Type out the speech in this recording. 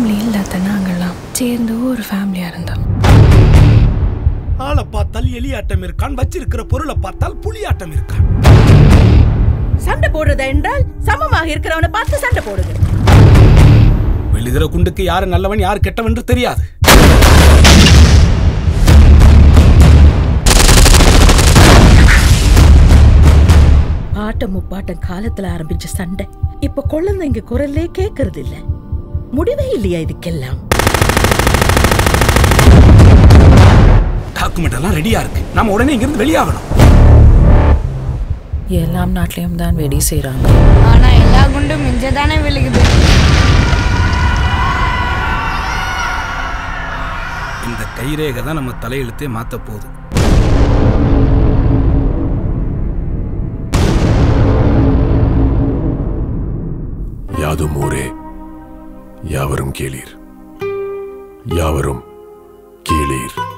family இல்லாத நாங்கெல்லாம் சேர்ந்து ஒரு ஃபேமிலியா இருந்தோம் ஆளை பார்த்தால் எலியாட்டம் இருக்கான் வச்சிருக்கிற பொருளை பார்த்தால் புலியாட்டம் இருக்கான் சண்டை போடுறதா என்றால் சமமாக இருக்கிறவனை பார்த்து சண்டை போடுங்க வெளிதிர குண்டுக்கு யாரு நல்லவன் யாரு கெட்டவன் என்று தெரியாது பாட்டம் முப்பாட்டம் காலத்துல ஆரம்பிச்ச சண்டை இப்ப குழந்தைங்க குரல்லே கேட்கறது இல்ல முடிவே இல்லையா இதுக்கெல்லாம் டாக்குமெண்ட் எல்லாம் ரெடியா இருக்கு நாம உடனே இங்கிருந்து வெளியாகணும் எல்லாம் நாட்டிலையும் தான் வெடி செய்கிறாங்க ஆனா எல்லா குண்டும் மிஞ்ச தானே விழுகுது இந்த கைரேகை தான் நம்ம தலையெழுத்தே மாத்த போகுது யாதும் ஊரே யாவரும் கேளீர் யாவரும் கேளீர்